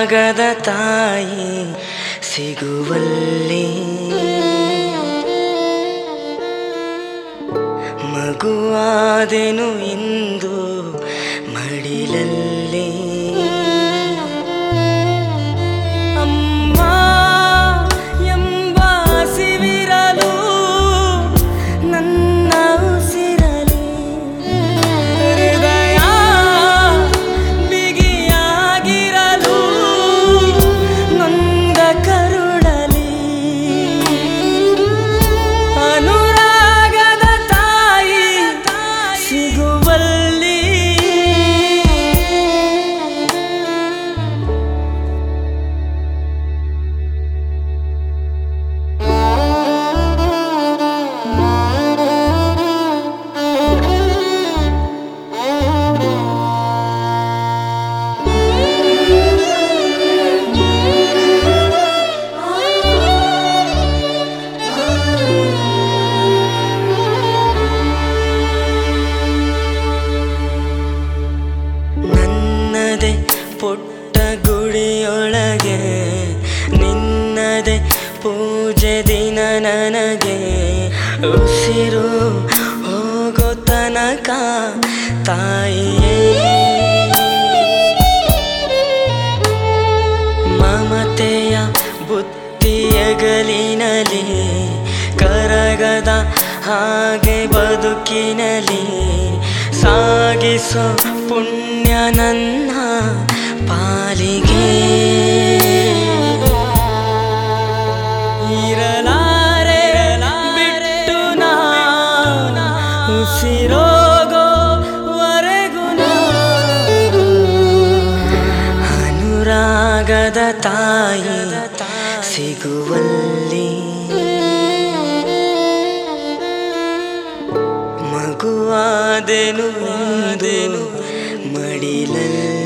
ಅನುರಾಗದ ತಾಯಿ ಸಿಗುವಲ್ಲಿ ಮಗುವಾದೆನು ಇಂದು ಮಡಿಲಲ್ಲಿ ಅಮ್ಮ ಎಂಬ ಹಸಿವಿರಲು ನನ್ನ ಉಸಿರಲಿ ಹೃದಯ ಬಿಗಿಯಾಗಿರಲು ನೊಂದ ಕರುಳಲಿ ಅನುರಾಗದ ತಾಯಿ ಸಿಗುವಲ್ಲಿ ನನ್ನದೇ ಪುಟ್ಟ ಗುಡಿಯೊಳಗೆ ನಿನ್ನದೇ ಪೂಜೆ ದಿನ ನನಗೆ ಉಸಿರು ಹೋಗೋ ತನಕ ತಾಯಿಯೇ ಮಮತೆಯ ಬುತ್ತಿಯಗಲಿನಲಿ ಕರಗದ ಹಾಗೆ ಬದುಕಿನಲಿ ಸಾಗಿಸೋ ಪುಣ್ಯ ನನ್ನ ಪಾಲಿಗೆ ಇರಲಾರೆ ಬಿಟ್ಟು ನಾ ಉಸಿರೋಗೋವರೆಗೂ ನಾ ಅನುರಾಗದ ತಾಯಿ ಸಿಗುವಲ್ಲಿ ಮಗುವಾದೆನು ಇಂದು ಮಡಿಲಲ್ಲಿ